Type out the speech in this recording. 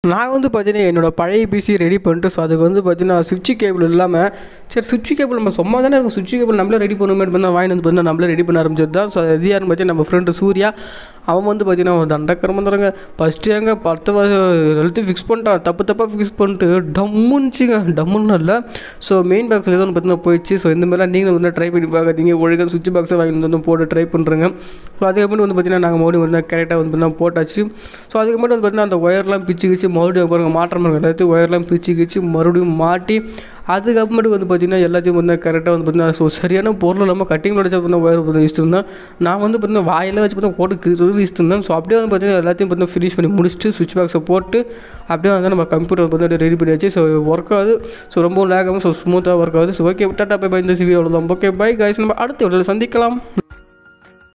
நான் வந்து பார்த்தீங்கன்னா என்னோடய பழைய பிசி ரெடி பண்ணிட்டு ஸோ அதுக்கு வந்து பார்த்தீங்கன்னா சுவிட்ச் கேபிள் இல்லாமல் சரி சுவிட்ச் கேபிள் நம்ம சும்மா தானே இருக்கும் சுவிட்ச் கேபிள் நம்மளே ரெடி பண்ணுமே பண்ணால் வாங்கி வந்து பார்த்தீங்கன்னா நம்மளே ரெடி பண்ண ஆரம்பிச்சது தான் ஸோ அது யாருன்னு பார்த்தீங்கன்னா நம்ம ஃப்ரெண்டு சூர்யா அவன் வந்து பார்த்தீங்கன்னா ஒரு தண்டக்கரமாக தரங்க ஃபஸ்ட்டு எங்க பத்து வருஷம் எல்லாத்தையும் ஃபிக்ஸ் பண்ணிட்டான் தப்பு தப்பாக ஃபிக்ஸ் பண்ணிட்டு டம்முன்னுச்சிங்க டம்முன்னு இல்லை ஸோ மெயின் பாக்ஸில் தான் பார்த்தீங்கன்னா போயிடுச்சு ஸோ இந்த மாதிரிலாம் நீங்களும் வந்து ட்ரை பண்ணி பார்க்காதீங்க ஒழுங்காக சுவிட்ச் பாக்ஸை வாங்கி வந்து போட்டு ட்ரை பண்ணுறேங்க ஸோ அதுக்கப்புறம் வந்து பார்த்தீங்கன்னா நாங்கள் மறுபடியும் வந்து கரெக்டாக வந்து பார்த்தீங்கன்னா போட்டாச்சு ஸோ அதுக்கப்புறம் வந்து பார்த்தீங்கன்னா அந்த ஒயர்லாம் பிச்சு கிச்சு மறுபடியும் பாருங்க மாற்றம் பாருங்க எல்லாத்தையும் ஒயர்லாம் பிச்சு கிச்சு மறுபடியும் மாட்டி அதுக்கப்புறமேட்டு வந்து பார்த்தீங்கன்னா எல்லாத்தையும் வந்து கரெக்டாக வந்து பார்த்தீங்கன்னா ஸோ சரியான பொருள் இல்லாமல் கட்டிங் உடச்சா பார்த்தா ஒயர் வந்து வச்சுட்டு இருந்தேன் நான் வந்து பார்த்தீங்கன்னா வாயெல்லாம் வச்சு பார்த்தா போட்டு கிரு வச்சுட்டு இருந்தேன் ஸோ அப்படியே வந்து பார்த்தீங்கன்னா எல்லாத்தையும் பார்த்தீங்கன்னா ஃபினிஷ் பண்ணி முடிச்சுட்டு சுவிட்ச் பாக்ஸை போட்டு அப்படியே வந்து நம்ம கம்ப்யூட்டர் வந்து ரெடி பண்ணியாச்சு ஸோ ஒர்க் ஆகுது ஸோ ரொம்ப லேகாமல் ஸோ ஸ்மூத்தாக ஒர்க் ஆகுது so okay tata bye bye இந்த சிவி அவ்வளோதான் ஓகே பை கைஸ் நம்ம அடுத்த வீடியோவில் சந்திக்கலாம்